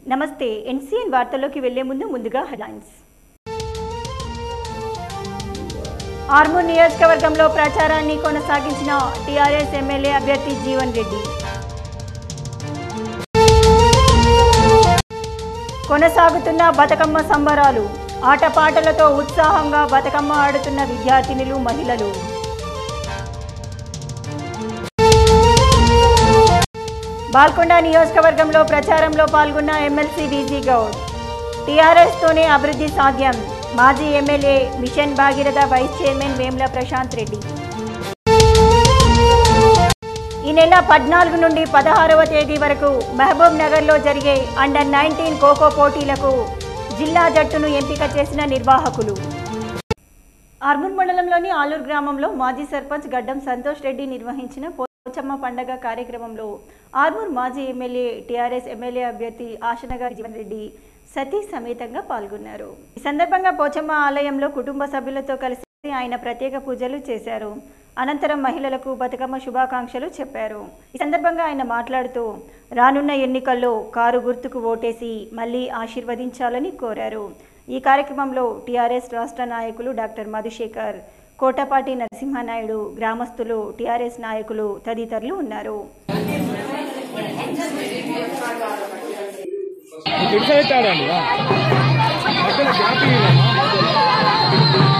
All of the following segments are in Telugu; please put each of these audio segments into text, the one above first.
నమస్తే ఎన్సీఎన్ వార్తల్లోకి వెళ్లే ముందు ముందుగా హెడ్లైన్స్ ఆర్మూర్ నియోజకవర్గంలో ప్రచారాన్ని కొనసాగించిన టీఆర్ఎస్ ఎమ్మెల్యే అభ్యర్థి జీవన్ రెడ్డి కొనసాగుతున్న బతుకమ్మ సంబరాలు ఆటపాటలతో ఉత్సాహంగా బతుకమ్మ ఆడుతున్న విద్యార్థినులు మహిళలు బాల్కొండ నియోజకవర్గంలో ప్రచారంలో పాల్గొన్న ఎమ్మెల్సీ వీజీ గౌడ్ టీఆర్ఎస్తోనే అభివృద్ధి సాధ్యం మాజీ MLA mission Bhagiratha vice chairman Vemula Prashanth Reddy ఈ నెల పద్నాలుగు నుండి పదహారవ తేదీ వరకు మహబూబ్ నగర్లో జరిగే అండర్ నైన్టీన్ ఖోఖో పోటీలకు జిల్లా జట్టును ఎంపిక చేసిన నిర్వాహకులు ఆర్మూర్ మండలంలోని ఆలూరు గ్రామంలో మాజీ సర్పంచ్ గడ్డం సంతోష్ రెడ్డి నిర్వహించిన పోచమ్మ పండగ కార్యక్రమంలో ఆర్మూర్ మాజీ ఎమ్మెల్యే టీఆర్ఎస్ ఎమ్మెల్యే అభ్యర్థి ఆశనగారి జీవన్ రెడ్డి సతీ సమేతంగా పాల్గొన్నారు ఈ సందర్భంగా పోచమ్మ ఆలయంలో కుటుంబ సభ్యులతో కలిసి ఆయన ప్రత్యేక పూజలు చేశారు అనంతరం మహిళలకు బతుకమ్మ శుభాకాంక్షలు చెప్పారు ఈ సందర్భంగా ఆయన మాట్లాడుతూ రానున్న ఎన్నికల్లో కారు గుర్తుకు ఓటేసి మళ్ళీ ఆశీర్వదించాలని కోరారు ఈ కార్యక్రమంలో టీఆర్ఎస్ రాష్ట్ర నాయకులు డాక్టర్ మధుశేఖర్ కోటపాటి నరసింహనాయుడు గ్రామస్తులు టీఆర్ఎస్ నాయకులు తదితరులు ఉన్నారు ఇటు పెట్టాడండి మధ్యలో గ్యాప్ ఇవ్వలేమా?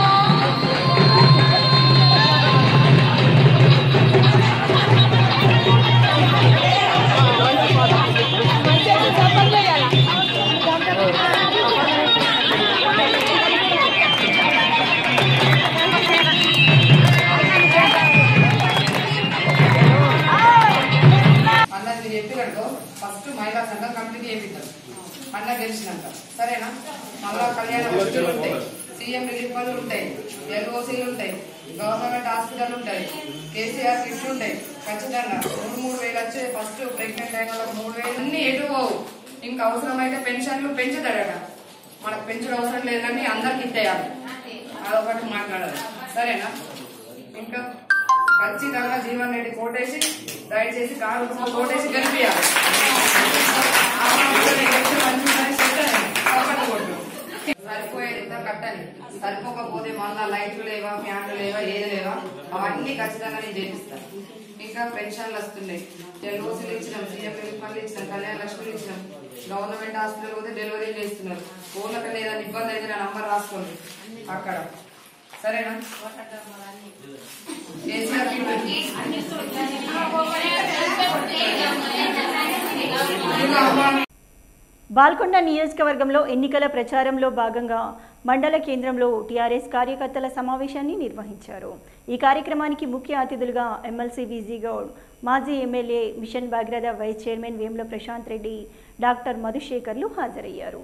అన్నది మీరు చెప్పినట్టు ఫస్ట్ మహిళా సంఘం కంప్లీట్ చేపిద్దాం అన్న గెలిచినాక సరేనా మళ్ళా కళ్యాణ వసతులు ఉంటాయి సీఎం రిలీఫ్ ఫండ్లు ఉంటాయి ఎల్ఓసీలు ఉంటాయి గవర్నమెంట్ హాస్పిటల్ ఉంటాయి కేసీఆర్ కిట్లు ఉంటాయి ఖచ్చితంగా మూడు మూడు వేలు వచ్చే ఫస్ట్ ప్రెగ్నెంట్ అయిన వాళ్ళకి మూడు వేలు అన్ని ఎటు పోవు ఇంకా అవసరమైతే పెన్షన్లు పెంచుతాడట మనకు పెంచుడు అవసరం లేదని అందరికి ఇచ్చేయాలి అదొకటి మాట్లాడాలి సరేనా ఇంకా ఖచ్చితంగా జీవన్ రెడ్డి కోటేసి దయచేసి కారు గుర్తుకు కోటేసి గెలిపియాలి ఆ మాత్రం ఎలక్షన్ మంచిదని చెప్పాను. కాబట్టి ఓటు. సరిపోయేది ఇంత కట్టని సరిపోకపోతే మళ్ళా లైట్లు లేవా ఫ్యాన్లు లేవా ఏది లేవా అవన్నీ ఖచ్చితంగా నేను చేపిస్తాను ఇంకా పెన్షన్లు వస్తున్నాయి ఎల్ఓసీలు ఇచ్చినాం సీఎం రిలీఫ్ ఫండ్లు ఇచ్చినాం కళ్యాణ లక్ష్మిలు ఇచ్చినాం గవర్నమెంట్ హాస్పిటల్ పోతే డెలివరీ చేస్తున్నారు ఫోన్లకు లేదని ఇబ్బంది అయితే నా నంబర్ రాసుకోండి అక్కడ సరేనా కేసీఆర్ కిట్ ఇంకా అమ్మ బాల్కొండ నియోజకవర్గంలో ఎన్నికల ప్రచారంలో భాగంగా మండల కేంద్రంలో టీఆర్ఎస్ కార్యకర్తల సమావేశాన్ని నిర్వహించారు ఈ కార్యక్రమానికి ముఖ్య అతిథులుగా ఎమ్మెల్సీ విజీ గౌడ్ మాజీ MLA mission Bhagiratha vice chairman Vemula Prashanth Reddy doctor మధుశేఖర్లు హాజరయ్యారు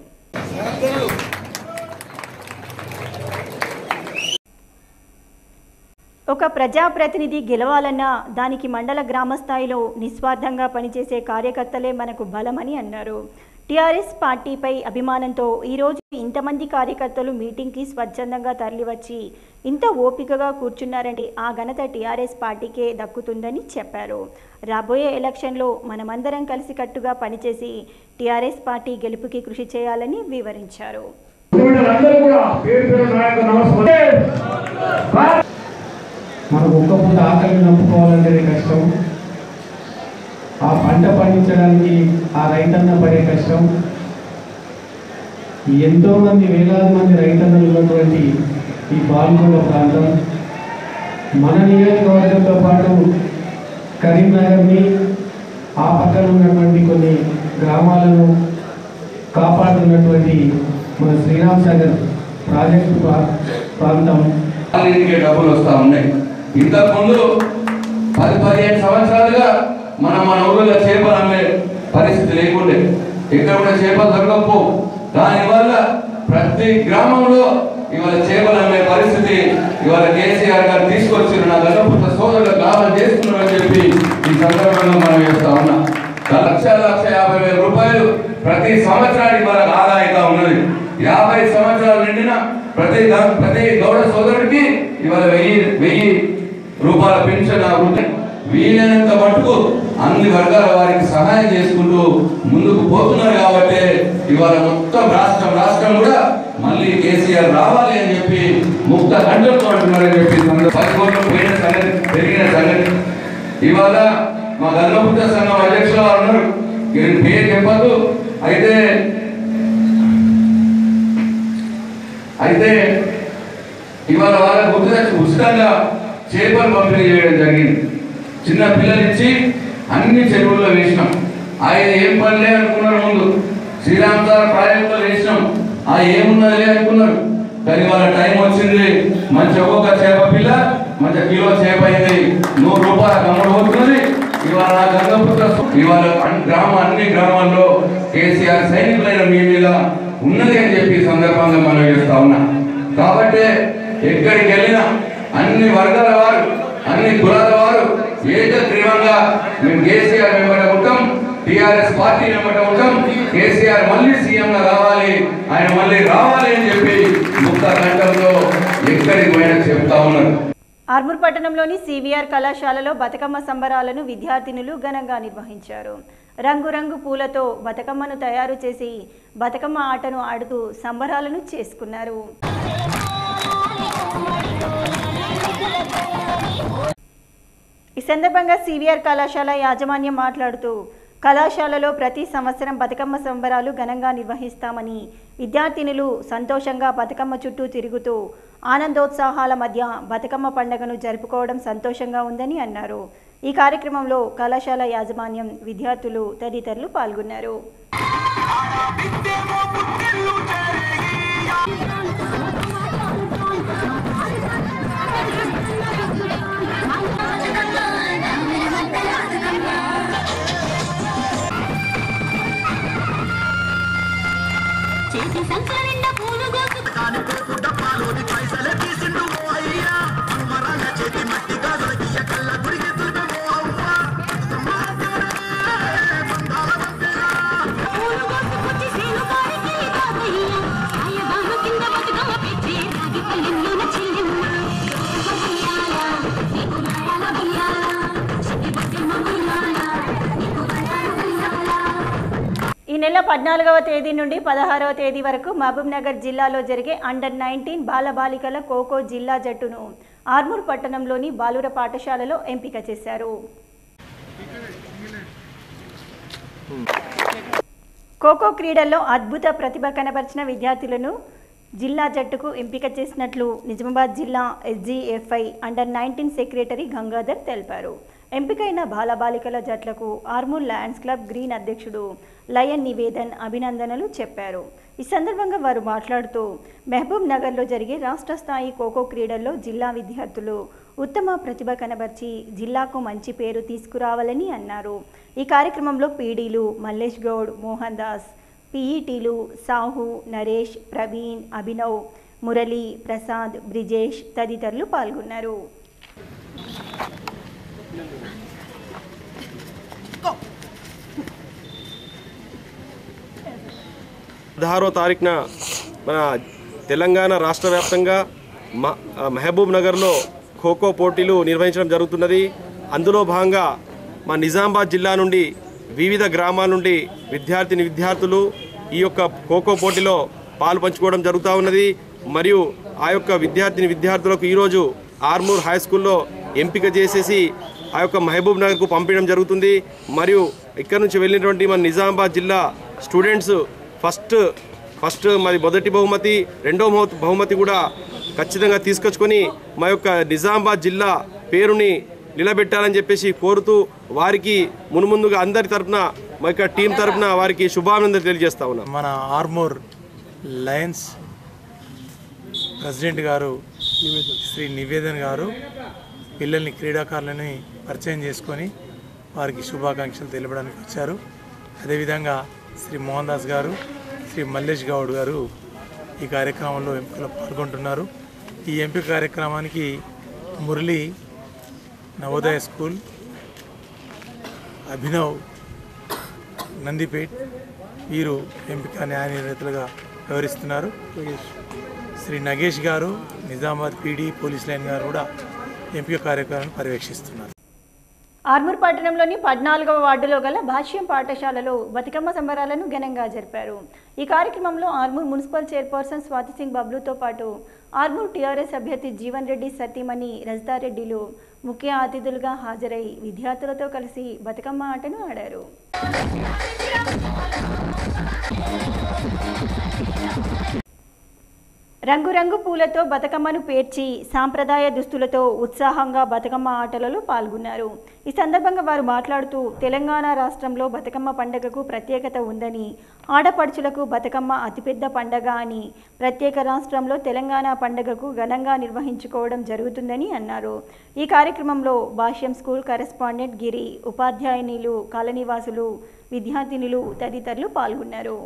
ఒక ప్రజాప్రతినిధి గెలవాలన్నా దానికి మండల గ్రామ స్థాయిలో నిస్వార్థంగా పనిచేసే కార్యకర్తలే మనకు బలమని అన్నారు టీఆర్ఎస్ పార్టీపై అభిమానంతో ఈరోజు ఇంతమంది కార్యకర్తలు మీటింగ్కి స్వచ్ఛందంగా తరలివచ్చి ఇంత ఓపికగా కూర్చున్నారంటే ఆ ఘనత టీఆర్ఎస్ పార్టీకే దక్కుతుందని చెప్పారు రాబోయే ఎలక్షన్లో మనమందరం కలిసికట్టుగా పనిచేసి టీఆర్ఎస్ పార్టీ గెలుపుకి కృషి చేయాలని వివరించారు అందరూ కూడా పేరు పేరు నాయకు నమస్కారం మనకు ఒక్క పూట ఆకలిని నమ్ముకోవాలంటేనే కష్టం ఆ పంట పండించడానికి ఆ రైతన్న పడే కష్టం ఎంతో మంది వేలాది మంది రైతన్నలు ఉన్నటువంటి ఈ పాల్గొండ ప్రాంతం మన నియోజకవర్గంతో పాటు కరీంనగర్ని ఆ పక్కన ఉన్నటువంటి కొన్ని గ్రామాలను కాపాడుతున్నటువంటి మన శ్రీరామ్ సాగర్ ప్రాజెక్టు ప్రా- ప్రాంతం అన్నింటికి డబ్బులు వస్తూ ఉన్నాయి ఇంతకు ముందు పది పదిహేను సంవత్సరాలుగా మనం మన ఊళ్ళో చేపలు అమ్మే పరిస్థితి లేకుండే ఎక్కడ కూడా చేపలు దొరకకపో దానివల్ల ప్రతి గ్రామంలో ఇవాళ చేపలు అమ్మే పరిస్థితి ఇవాళ కేసీఆర్ గారు తీసుకొచ్చిన నా గణపుత్ర సోదరులకు లాభం చేస్తున్నారని చెప్పి ఈ సందర్భంగా మనం చేస్తా ఉన్నాం లక్ష లక్ష యాభై వేల రూపాయలు ప్రతి సంవత్సరానికి మనకు ఆదాయంగా ఉన్నది యాభై సంవత్సరాలు నిండిన ప్రతి గ- ప్రతి గౌడ సోదరుడికి ఇవాళ వెయ్యి వెయ్యి రూపాయల పెన్షన్ ఆ వృద్ధి వీలైనంత మటుకు అన్ని వర్గాల వారికి సహాయం చేసుకుంటూ ముందుకు పోతున్నారు కాబట్టి ఇవాళ మొత్తం రాష్ట్రం రాష్ట్రం కూడా మళ్ళీ కేసీఆర్ రావాలి అని చెప్పి ముక్త గంటలతో అంటున్నారని చెప్పి సంగ- పది కోట్లు పోయిన సంగతి పెరిగిన సంగతి ఇవాళ మా గల్లబుద్ధ సంఘం అధ్యక్షులు వారు ఉన్నారు వీరి పేరు చెప్పద్దు అయితే అయితే ఇవాళ వాళ్ళ గుర్తు ఉచితంగా చేపలు పంపిణీ చేయడం జరిగింది చిన్న పిల్లలు ఇచ్చి అన్ని చెరువుల్లో వేసినాం ఆయన ఏం పనిలే అనుకున్నారు ముందు శ్రీరామ్ సార్ ప్రాజెక్టులో వేసినాం ఆ ఏమున్నదిలే అనుకున్నారు కానీ వాళ్ళ టైం వచ్చింది మంచి ఒక్కొక్క చేప పిల్ల మంచి కిలో చేప అయింది నూరు రూపాయలకు అమ్ముడుపోతున్నది ఇవాళ నా గంగపుత్ర ఇవాళ అన్ని గ్రామ అన్ని గ్రామాల్లో కేసీఆర్ సైనికులైన మీ మీద ఉన్నది అని చెప్పి ఈ సందర్భంగా మనం చేస్తా ఉన్నా కాబట్టి ఎక్కడికి వెళ్ళినా అన్ని వర్గాల వారు అన్ని కులాల వారు ఏకగ్రీవంగా మేము కేసీఆర్ వెంబడ ఉంటాం టిఆర్ఎస్ పార్టీ వెంబడ ఉంటాం కేసీఆర్ మళ్ళీ సీఎం గా రావాలి ఆయన మళ్ళీ రావాలి అని చెప్పి ముక్త కంఠంలో ఎక్కడికి పోయినా చెప్తా ఉన్నారు ఆర్మూర్ పట్టణంలోని సివిఆర్ కళాశాలలో బతుకమ్మ సంబరాలను విద్యార్థినులు ఘనంగా నిర్వహించారు రంగురంగు పూలతో బతుకమ్మను తయారు చేసి బతుకమ్మ ఆటను ఆడుతూ సంబరాలను చేసుకున్నారు ఈ సందర్భంగా సివిఆర్ కళాశాల యాజమాన్యం మాట్లాడుతూ కళాశాలలో ప్రతి సంవత్సరం బతుకమ్మ సంబరాలు ఘనంగా నిర్వహిస్తామని విద్యార్థినులు సంతోషంగా బతుకమ్మ చుట్టూ తిరుగుతూ ఆనందోత్సాహాల మధ్య బతుకమ్మ పండుగను జరుపుకోవడం సంతోషంగా ఉందని అన్నారు ఈ కార్యక్రమంలో కళాశాల యాజమాన్యం విద్యార్థులు తదితరులు పాల్గొన్నారు చేతి సంఖ్య నిండా పూలు కోసుకు పూలు కోసుకొచ్చి సేను కాడికి తాతయ్య. సాయబాను కింద బతుకమ్మ పెట్టి రాగి పల్లెంలోన చెల్లెమ్మ. ఉయ్యాల, నీకు ఉయ్యాల ఉయ్యాల. చిట్టి బతుకమ్మ ఉయ్యాల, నీకు ఉయ్యాల ఉయ్యాల. ఈ నెల పద్నాలుగవ తేదీ నుండి పదహారవ తేదీ వరకు మహబూబ్ నగర్ జిల్లాలో జరిగే అండర్ నైన్టీన్ బాలబాలికల ఖోఖో జిల్లా జట్టును ఆర్మూర్ పట్టణంలోని బాలుర పాఠశాలలో ఎంపిక చేశారు ఖోఖో క్రీడల్లో అద్భుత ప్రతిభ కనబరిచిన విద్యార్థులను జిల్లా జట్టుకు ఎంపిక చేసినట్లు నిజామాబాద్ జిల్లా SGFI under nineteen secretary Gangadhar తెలిపారు ఎంపికైన బాలబాలికల జట్లకు ఆర్మూర్ లయన్స్ క్లబ్ గ్రీన్ అధ్యక్షుడు లయన్ నివేదన్ అభినందనలు చెప్పారు ఈ సందర్భంగా వారు మాట్లాడుతూ మహబూబ్ నగర్లో జరిగే రాష్ట్ర స్థాయి ఖోఖో క్రీడల్లో జిల్లా విద్యార్థులు ఉత్తమ ప్రతిభ కనబర్చి జిల్లాకు మంచి పేరు తీసుకురావాలని అన్నారు ఈ కార్యక్రమంలో పీడీలు మల్లేష్ గౌడ్ మోహన్ దాస్ పీఈటీలు సాహు నరేష్ ప్రవీణ్ అభినవ్ మురళి ప్రసాద్ బ్రిజేష్ తదితరులు పాల్గొన్నారు పదహారో తారీఖున మన తెలంగాణ రాష్ట్ర వ్యాప్తంగా మ- మహబూబ్ నగర్లో ఖోఖో పోటీలు నిర్వహించడం జరుగుతున్నది అందులో భాగంగా మా నిజామాబాద్ జిల్లా నుండి వివిధ గ్రామాల నుండి విద్యార్థిని విద్యార్థులు ఈ యొక్క ఖోఖో పోటీలో పాలు పంచుకోవడం జరుగుతూ ఉన్నది మరియు ఆ యొక్క విద్యార్థిని విద్యార్థులకు ఈరోజు ఆర్మూర్ హై స్కూల్లో ఎంపిక చేసేసి ఆ యొక్క మహబూబ్ నగర్కు పంపించడం జరుగుతుంది మరియు ఇక్కడ నుంచి వెళ్ళినటువంటి మన నిజామాబాద్ జిల్లా స్టూడెంట్స్ ఫస్ట్ ఫస్ట్ మరి మొదటి బహుమతి రెండో బహు- బహుమతి కూడా ఖచ్చితంగా తీసుకొచ్చుకొని మా యొక్క నిజామాబాద్ జిల్లా పేరుని నిలబెట్టాలని చెప్పేసి కోరుతూ వారికి మునుముందుగా అందరి తరపున మా యొక్క టీం తరపున వారికి శుభానందనలు తెలియజేస్తా ఉన్నాం మన ఆర్మూర్ లయన్స్ ప్రెసిడెంట్ గారు శ్రీ నివేదన్ గారు పిల్లల్ని క్రీడాకారులని పరిచయం చేసుకొని వారికి శుభాకాంక్షలు తెలపడానికి వచ్చారు అదేవిధంగా శ్రీ మోహన్ దాస్ గారు శ్రీ మల్లేష్ గౌడ్ గారు ఈ కార్యక్రమంలో ఎంపికలో పాల్గొంటున్నారు ఈ ఎంపిక కార్యక్రమానికి మురళి నవోదయ స్కూల్ అభినవ్ నందిపేట్ వీరు ఎంపిక న్యాయ నిర్ణేతలుగా వ్యవహరిస్తున్నారు శ్రీ నగేష్ గారు నిజామాబాద్ పీడీ పోలీస్ లైన్ గారు కూడా ఎంపిక కార్యక్రమాన్ని పర్యవేక్షిస్తున్నారు ఆర్మూర్ పట్టణంలోని పద్నాలుగవ వార్డులో గల భాష్యం పాఠశాలలో బతుకమ్మ సంబరాలను ఘనంగా జరిపారు ఈ కార్యక్రమంలో ఆర్మూర్ మున్సిపల్ చైర్పర్సన్ స్వాతి సింగ్ బబ్లుతో పాటు ఆర్మూర్ టీఆర్ఎస్ అభ్యర్థి జీవన్ రెడ్డి సతీమణి రజితారెడ్డిలు ముఖ్య అతిథులుగా హాజరై విద్యార్థులతో కలిసి బతుకమ్మ ఆటను ఆడారు రంగురంగు పూలతో బతుకమ్మను పేర్చి సాంప్రదాయ దుస్తులతో ఉత్సాహంగా బతుకమ్మ ఆటలలో పాల్గొన్నారు ఈ సందర్భంగా వారు మాట్లాడుతూ తెలంగాణ రాష్ట్రంలో బతుకమ్మ పండగకు ప్రత్యేకత ఉందని ఆడపడుచులకు బతుకమ్మ అతిపెద్ద పండగ అని ప్రత్యేక రాష్ట్రంలో తెలంగాణ పండగకు ఘనంగా నిర్వహించుకోవడం జరుగుతుందని అన్నారు ఈ కార్యక్రమంలో భాష్యం స్కూల్ కరెస్పాండెంట్ గిరి ఉపాధ్యాయునిలు కాలనీవాసులు విద్యార్థినులు తదితరులు పాల్గొన్నారు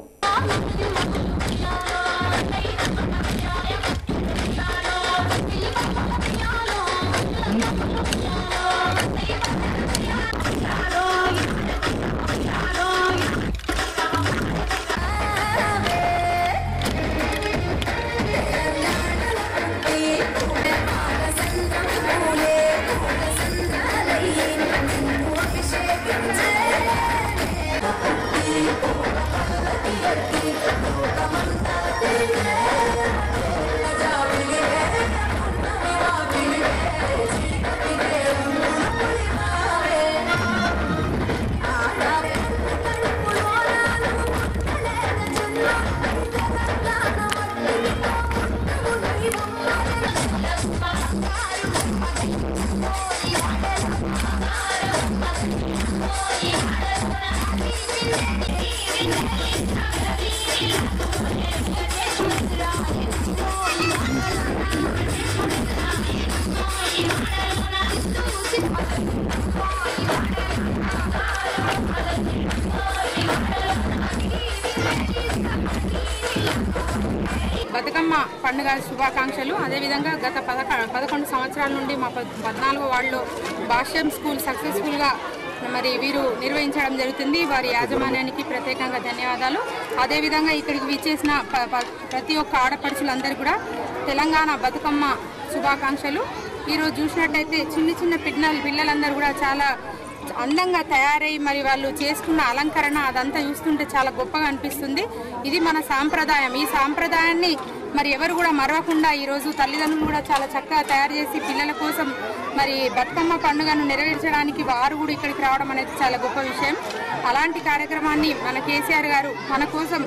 బతుకమ్మ పండుగ శుభాకాంక్షలు అదేవిధంగా గత పదక పదకొండు సంవత్సరాల నుండి మా పద్- పద్నాలుగో వార్డులో భాష్యం స్కూల్ సక్సెస్ఫుల్గా మరి వీరు నిర్వహించడం జరుగుతుంది వారి యాజమాన్యానికి ప్రత్యేకంగా ధన్యవాదాలు అదేవిధంగా ఇక్కడికి విచ్చేసిన ప- ప- ప్రతి ఒక్క ఆడపడుచులందరూ కూడా తెలంగాణ బతుకమ్మ శుభాకాంక్షలు ఈరోజు చూసినట్టయితే చిన్న చిన్న పిల్లలు పిల్లలందరూ కూడా చాలా అందంగా తయారై మరి వాళ్ళు చేసుకున్న అలంకరణ అదంతా చూస్తుంటే చాలా గొప్పగా అనిపిస్తుంది ఇది మన సాంప్రదాయం ఈ సాంప్రదాయాన్ని మరి ఎవరు కూడా మరవకుండా ఈరోజు తల్లిదండ్రులు కూడా చాలా చక్కగా తయారు చేసి పిల్లల కోసం మరి బతుకమ్మ పండుగను నెరవేర్చడానికి వారు కూడా ఇక్కడికి రావడం అనేది చాలా గొప్ప విషయం అలాంటి కార్యక్రమాన్ని మన కేసీఆర్ గారు మన కోసం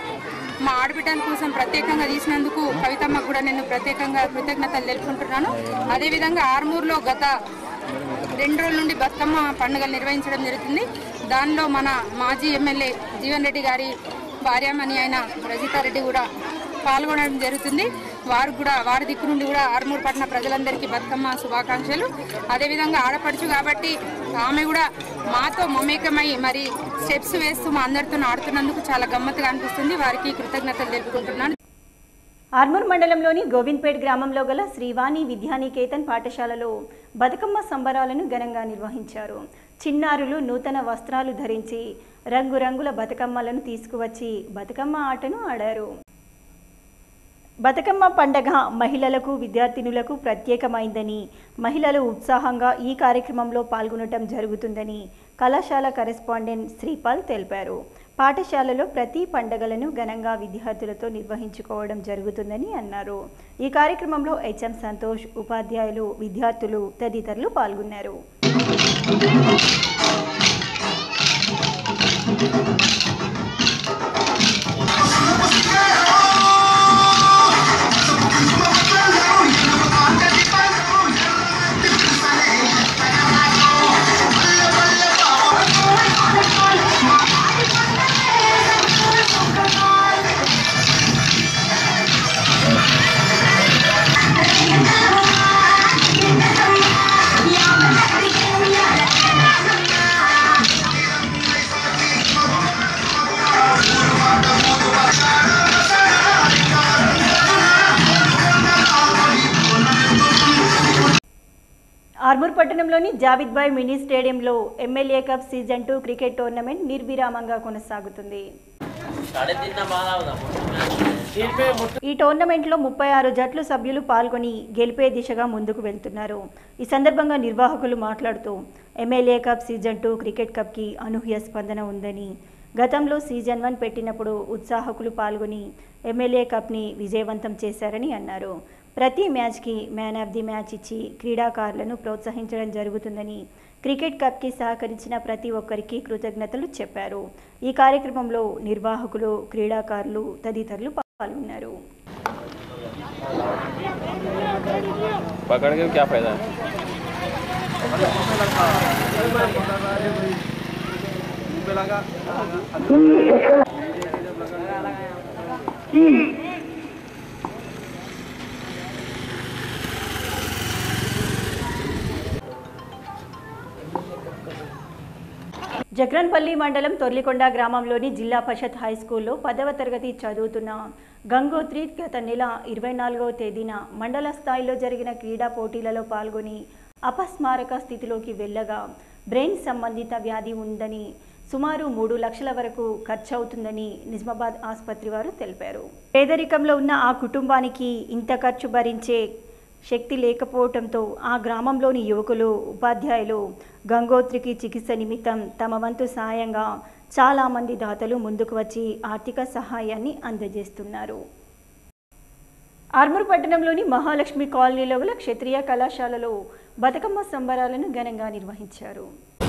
మా ఆడబిడ్డల కోసం ప్రత్యేకంగా తీసినందుకు కవితమ్మకు కూడా నేను ప్రత్యేకంగా కృతజ్ఞతలు తెలుపుకుంటున్నాను అదేవిధంగా ఆర్మూర్లో గత రెండు రోజుల నుండి బతుకమ్మ పండుగలు నిర్వహించడం జరుగుతుంది దానిలో మన మాజీ ఎమ్మెల్యే జీవన్ రెడ్డి గారి భార్యామణి అయిన రజితారెడ్డి కూడా పాల్గొనడం జరుగుతుంది వారు కూడా వారి దిక్కు నుండి కూడా ఆర్మూర్ పట్టణ ప్రజలందరికీ బతుకమ్మ శుభాకాంక్షలు అదేవిధంగా ఆడపడుచు కాబట్టి ఆమె కూడా మాతో మమేకమై మరి స్టెప్స్ వేస్తూ మా అందరితో ఆడుతున్నందుకు చాలా గమ్మత్తుగా అనిపిస్తుంది వారికి కృతజ్ఞతలు తెలుపుకుంటున్నాను ఆర్మూర్ మండలంలోని గోవింద్పేట్ గ్రామంలో గల శ్రీవాణి విద్యానికేతన్ పాఠశాలలో బతుకమ్మ సంబరాలను ఘనంగా నిర్వహించారు చిన్నారులు నూతన వస్త్రాలు ధరించి రంగురంగుల బతుకమ్మలను తీసుకువచ్చి బతుకమ్మ ఆటను ఆడారు బతుకమ్మ పండగ మహిళలకు విద్యార్థినులకు ప్రత్యేకమైందని మహిళలు ఉత్సాహంగా ఈ కార్యక్రమంలో పాల్గొనటం జరుగుతుందని కళాశాల కరెస్పాండెంట్ శ్రీపాల్ తెలిపారు పాఠశాలలో ప్రతి పండగలను ఘనంగా విద్యార్థులతో నిర్వహించుకోవడం జరుగుతుందని అన్నారు ఈ కార్యక్రమంలో హెచ్ఎం సంతోష్ ఉపాధ్యాయులు విద్యార్థులు తదితరులు పాల్గొన్నారు ఆర్మూర్ పట్టణంలోని జావిద్ బాయ్ మినీ స్టేడియంలో MLA cup season two cricket tournament నిర్విరామంగా కొనసాగుతుంది ఈ టోర్నమెంట్లో ముప్పై ఆరు జట్లు సభ్యులు పాల్గొని గెలిపే దిశగా ముందుకు వెళ్తున్నారు ఈ సందర్భంగా నిర్వాహకులు మాట్లాడుతూ MLA cup season two cricket కప్కి అనూహ్య స్పందన ఉందని గతంలో సీజన్ వన్ పెట్టినప్పుడు ఉత్సాహకులు పాల్గొని ఎమ్మెల్యే కప్ని విజయవంతం చేశారని అన్నారు ప్రతి మ్యాచ్కి మ్యాన్ ఆఫ్ ది మ్యాచ్ ఇచ్చి క్రీడాకారులను ప్రోత్సహించడం జరుగుతుందని క్రికెట్ కప్కి సహకరించిన ప్రతి ఒక్కరికి కృతజ్ఞతలు చెప్పారు ఈ కార్యక్రమంలో నిర్వాహకులు క్రీడాకారులు తదితరులు పాల్గొన్నారు पकड़ के क्या फायदा है జగ్రన్పల్లి మండలం తొర్లికొండ గ్రామంలోని జిల్లా పరిషత్ హై స్కూల్లో పదవ తరగతి చదువుతున్న గంగోత్రి గత నెల ఇరవై నాలుగవ తేదీన మండల స్థాయిలో జరిగిన క్రీడా పోటీలలో పాల్గొని అపస్మారక స్థితిలోకి వెళ్ళగా బ్రెయిన్ సంబంధిత వ్యాధి ఉందని సుమారు మూడు లక్షల వరకు ఖర్చు అవుతుందని నిజామాబాద్ ఆసుపత్రి వారు తెలిపారు పేదరికంలో ఉన్న ఆ కుటుంబానికి ఇంత ఖర్చు భరించే శక్తి లేకపోవడంతో ఆ గ్రామంలోని యువకులు ఉపాధ్యాయులు గంగోత్రికి చికిత్స నిమిత్తం తమ వంతు సాయంగా చాలామంది దాతలు ముందుకు వచ్చి ఆర్థిక సహాయాన్ని అందజేస్తున్నారు ఆర్మూర్ పట్టణంలోని మహాలక్ష్మి కాలనీలో గల క్షత్రియ కళాశాలలో బతుకమ్మ సంబరాలను ఘనంగా నిర్వహించారు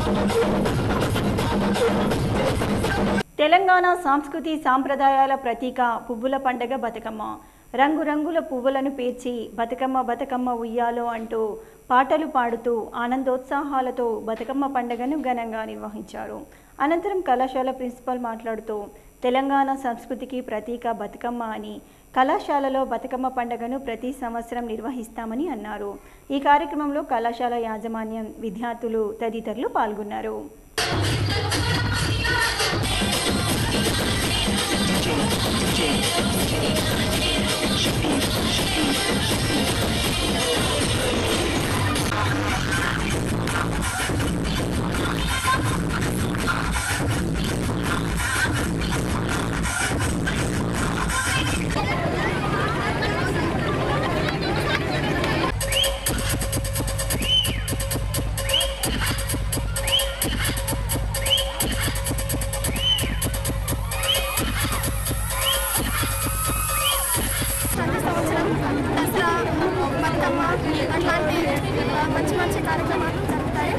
తెలంగాణ సంస్కృతి సాంప్రదాయాల ప్రతీక పువ్వుల పండగ బతుకమ్మ రంగురంగుల పువ్వులను పేర్చి బతుకమ్మ బతుకమ్మ ఉయ్యాలో అంటూ పాటలు పాడుతూ ఆనందోత్సాహాలతో బతుకమ్మ పండుగను ఘనంగా నిర్వహించారు అనంతరం కళాశాల ప్రిన్సిపల్ మాట్లాడుతూ తెలంగాణ సంస్కృతికి ప్రతీక బతుకమ్మ అని కళాశాలలో బతుకమ్మ పండుగను ప్రతి సంవత్సరం నిర్వహిస్తామని అన్నారు ఈ కార్యక్రమంలో కళాశాల యాజమాన్యం విద్యార్థులు తదితరులు పాల్గొన్నారు ప్రతి సంవత్సరం దసరా బతుకమ్మ అట్లాంటి ఆ, మంచి మంచి కార్యక్రమాలు జరుగుతాయి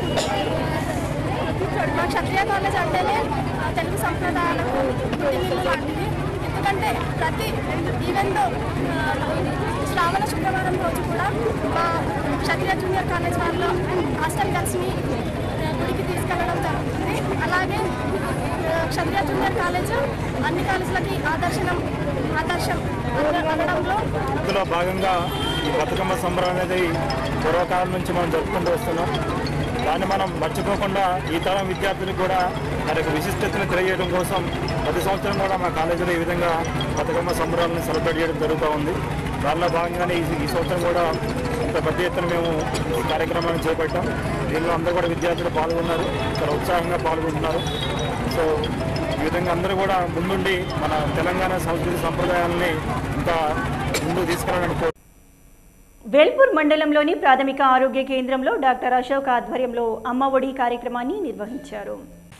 మా క్షత్రియ కాలేజ్ అంటేనే ఆ, తెలుగు సంప్రదాయాలకు పుట్టినిల్లు లాంటిది ఎందుకంటే ప్రతి ఈవెన్ శ్రావణ శుక్రవారం రోజు కూడా మా క్షత్రియ జూనియర్ కాలేజ్ వాళ్ళు హాస్టల్ గర్ల్స్ని ఆ, గుడికి తీసుకెళ్ళడం జరుగుతుంది అలాగే ఆ, క్షత్రియ జూనియర్ కాలేజ్ అన్ని కాలేజీలకి ఆదర్శనం ఆదర్శం అన- అనడంలో ఇందులో భాగంగా ఈ బతుకమ్మ సంబరం అనేది పూర్వకాలం నుంచి మనం జరుపుకుంటూ వస్తున్నాం దాన్ని మనం మర్చిపోకుండా ఈ తరం విద్యార్థులకు కూడా దాని యొక్క విశిష్టతను తెలియజేయడం కోసం ప్రతి సంవత్సరం కూడా మా కాలేజీలో ఈ విధంగా బతుకమ్మ సంబరాలను సెలబ్రేట్ చేయడం జరుగుతూ ఉంది దానిలో భాగంగానే ఈ ఈ సంవత్సరం కూడా ఇంత పెద్ద ఎత్తున మేము ఈ కార్యక్రమాన్ని చేపట్టాం దీనిలో అందరూ కూడా విద్యార్థులు పాల్గొన్నారు చాలా ఉత్సాహంగా పాల్గొంటున్నారు సో ఈ విధంగా అందరూ కూడా ముందుండి మన తెలంగాణ సంస్కృతి సంప్రదాయాలని ఇంకా ముందుకు తీసుకెళ్ళాలని కోరు వేల్పూర్ మండలంలోని ప్రాథమిక ఆరోగ్య కేంద్రంలో డాక్టర్ అశోక్ ఆధ్వర్యంలో అమ్మ ఒడి కార్యక్రమాన్ని నిర్వహించారు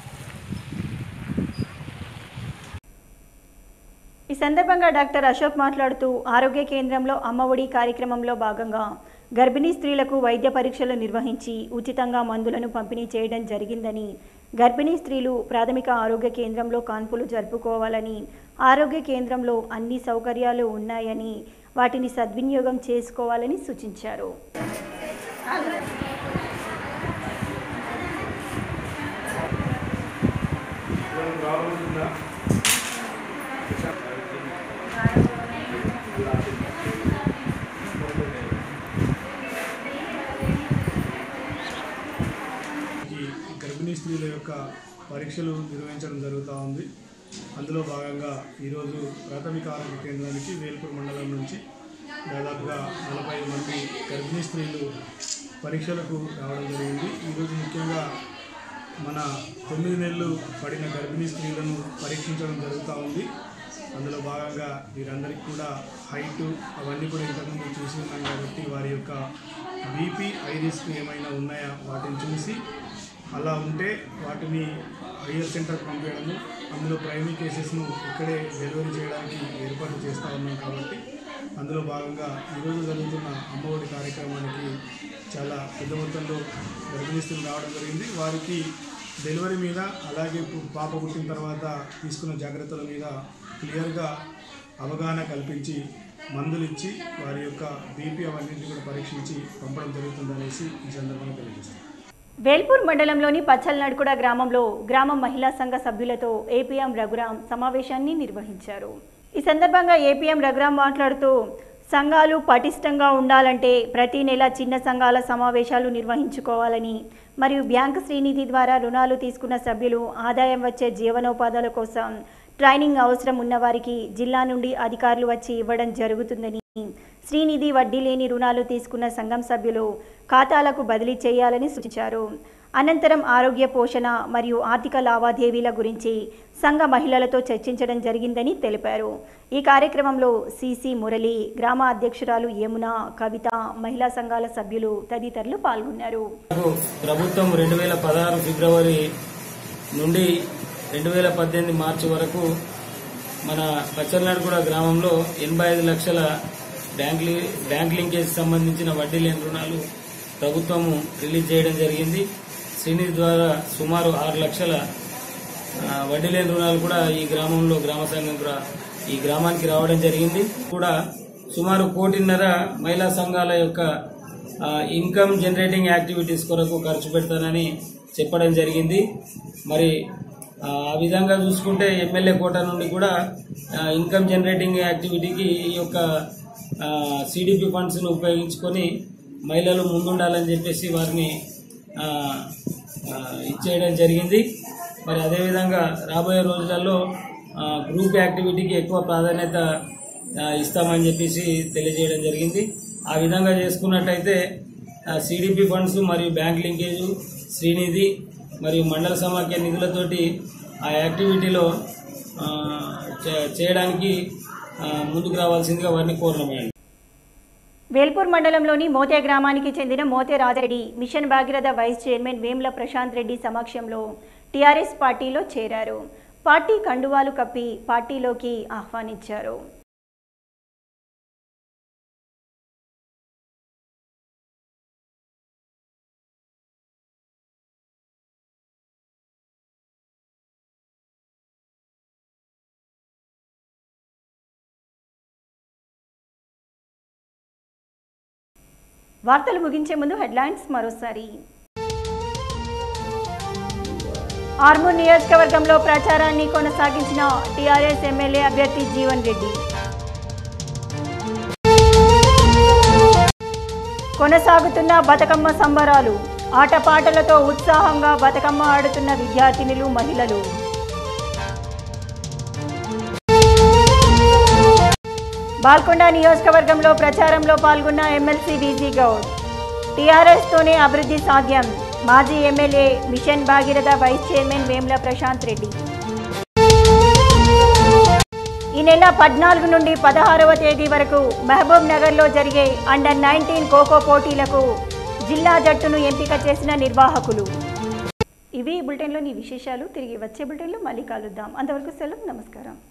ఈ సందర్భంగా డాక్టర్ అశోక్ మాట్లాడుతూ ఆరోగ్య కేంద్రంలో అమ్మ ఒడి కార్యక్రమంలో భాగంగా గర్భిణీ స్త్రీలకు వైద్య పరీక్షలు నిర్వహించి ఉచితంగా మందులను పంపిణీ చేయడం జరిగిందని గర్భిణీ స్త్రీలు ప్రాథమిక ఆరోగ్య కేంద్రంలో కాన్పులు జరుపుకోవాలని ఆరోగ్య కేంద్రంలో అన్ని సౌకర్యాలు ఉన్నాయని వాటిని సద్వినియోగం చేసుకోవాలని సూచించారు ఈ గర్భిణీ స్త్రీల యొక్క పరీక్షలు నిర్వహించడం జరుగుతూ ఉంది అందులో భాగంగా ఈరోజు ప్రాథమిక ఆరోగ్య కేంద్రానికి వేల్పూర్ మండలం నుంచి దాదాపుగా నలభై మంది గర్భిణీ స్త్రీలు పరీక్షలకు రావడం జరిగింది ఈరోజు ముఖ్యంగా మన తొమ్మిది నెలలు పడిన గర్భిణీ స్త్రీలను పరీక్షించడం జరుగుతూ ఉంది అందులో భాగంగా వీరందరికీ కూడా హైట్ అవన్నీ కూడా ఇంతకుముందు చూసి ఉన్నాం కాబట్టి వారి యొక్క బీపీ ఐ రిస్క్ ఏమైనా ఉన్నాయా వాటిని చూసి అలా ఉంటే వాటిని హయ్యర్ సెంటర్కి పంపించడము అందులో ప్రైమరీ కేసెస్ను ఇక్కడే డెలివరీ చేయడానికి ఏర్పాటు చేస్తూ ఉన్నాం కాబట్టి అందులో భాగంగా ఈరోజు జరుగుతున్న అమ్మఒడి కార్యక్రమానికి చాలా పెద్ద మొత్తంలో గర్భిణీస్తులు రావడం జరిగింది వారికి డెలివరీ మీద అలాగే పు- పాప పుట్టిన తర్వాత తీసుకున్న జాగ్రత్తల మీద క్లియర్గా అవగాహన కల్పించి మందులు ఇచ్చి వారి యొక్క బీపీ అవన్నింటినీ కూడా పరీక్షించి పంపడం జరుగుతుందనేసి ఈ సందర్భంగా తెలియజేస్తాను వేల్పూర్ మండలంలోని పచ్చల్నడుకుడ గ్రామంలో గ్రామ మహిళా సంఘ సభ్యులతో ఏపీఎం రఘురాం సమావేశాన్ని నిర్వహించారు ఈ సందర్భంగా ఏపీఎం రఘురాం మాట్లాడుతూ సంఘాలు పటిష్టంగా ఉండాలంటే ప్రతి నెల చిన్న సంఘాల సమావేశాలు నిర్వహించుకోవాలని మరియు బ్యాంకు శ్రీనిధి ద్వారా రుణాలు తీసుకున్న సభ్యులు ఆదాయం వచ్చే జీవనోపాధుల కోసం ట్రైనింగ్ అవసరం ఉన్నవారికి జిల్లా నుండి అధికారులు వచ్చి ఇవ్వడం జరుగుతుందని శ్రీనిధి వడ్డీ లేని రుణాలు తీసుకున్న సంఘం సభ్యులు ఖాతాలకు బదిలీ చేయాలని సూచించారు అనంతరం ఆరోగ్య పోషణ మరియు ఆర్థిక లావాదేవీల గురించి సంఘ మహిళలతో చర్చించడం జరిగిందని తెలిపారు ఈ కార్యక్రమంలో సిసి మురళి గ్రామ అధ్యక్షురాలు యమున కవిత మహిళా సంఘాల సభ్యులు తదితరులు పాల్గొన్నారు ప్రభుత్వం రెండు వేల పదహారు ఫిబ్రవరి నుండి రెండు వేల పద్దెనిమిది మార్చి వరకు మన పచ్చలనాడుగూడ గ్రామంలో ఎనభై ఐదు లక్షల బ్యాంక్ లి- బ్యాంక్ లింకేజ్ సంబంధించిన వడ్డీ లేని రుణాలు ప్రభుత్వము రిలీజ్ చేయడం జరిగింది శ్రీనిధి ద్వారా సుమారు ఆరు లక్షల ఆ, వడ్డీ లేని రుణాలు కూడా ఈ గ్రామంలో గ్రామ సంఘం కూడా ఈ గ్రామానికి రావడం జరిగింది కూడా సుమారు కోటిన్నర మహిళా సంఘాల యొక్క ఆ, ఇన్కమ్ జనరేటింగ్ యాక్టివిటీస్ కొరకు ఖర్చు పెడతానని చెప్పడం జరిగింది మరి ఆ ఆ విధంగా చూసుకుంటే ఎమ్మెల్యే కోట నుండి కూడా ఆ, ఇన్కమ్ జనరేటింగ్ యాక్టివిటీకి ఈ యొక్క సిడిపి ఫండ్స్ను ఉపయోగించుకొని మహిళలు ముందుండాలని చెప్పేసి వారిని ఆ, ఆ, ఇచ్చేయడం జరిగింది మరి అదేవిధంగా రాబోయే రోజులలో ఆ, గ్రూప్ యాక్టివిటీకి ఎక్కువ ప్రాధాన్యత ఆ, ఇస్తామని చెప్పేసి తెలియజేయడం జరిగింది ఆ విధంగా చేసుకున్నట్టయితే సిడిపి ఫండ్స్ మరియు బ్యాంక్ లింకేజ్ శ్రీనిధి మరియు మండల సమాఖ్య నిధులతోటి ఆ యాక్టివిటీలో ఆ, చే- చేయడానికి ఆ, ముందుకు రావాల్సిందిగా వారిని కోరడమైంది వేల్పూర్ మండలంలోని మోతే గ్రామానికి చెందిన Mothe Rajareddy mission Bhagiratha vice chairman Vemula Prashanth Reddy సమక్షంలో టీఆర్ఎస్ పార్టీలో చేరారు పార్టీ కండువాలు కప్పి పార్టీలోకి ఆహ్వానించారు వార్తలు ముగించే ముందు హెడ్లైన్స్ మరోసారి ఆర్మూర్ నియోజకవర్గంలో ప్రచారాన్ని కొనసాగించిన టీఆర్ఎస్ ఎమ్మెల్యే అభ్యర్థి జీవన్ రెడ్డి కొనసాగుతున్న బతుకమ్మ సంబరాలు ఆటపాటలతో ఉత్సాహంగా బతుకమ్మ ఆడుతున్న విద్యార్థినులు మహిళలు బాల్కొండ నియోజకవర్గంలో ప్రచారంలో పాల్గొన్న ఎమ్మెల్సీ వీజీ గౌడ్ టీఆర్ఎస్తోనే అభివృద్ధి సాధ్యం మాజీ MLA mission Bhagiratha vice chairman Vemula Prashanth Reddy ఈ నెల పద్నాలుగు నుండి పదహారవ తేదీ వరకు మహబూబ్ నగర్లో జరిగే అండర్ నైన్టీన్ ఖోఖో పోటీలకు జిల్లా జట్టును ఎంపిక చేసిన నిర్వాహకులు ఇవి ఈ బులెటిన్లోని విశేషాలు తిరిగి వచ్చే బులెటిన్లో మళ్ళీ కలుద్దాం అంతవరకు సెలవు నమస్కారం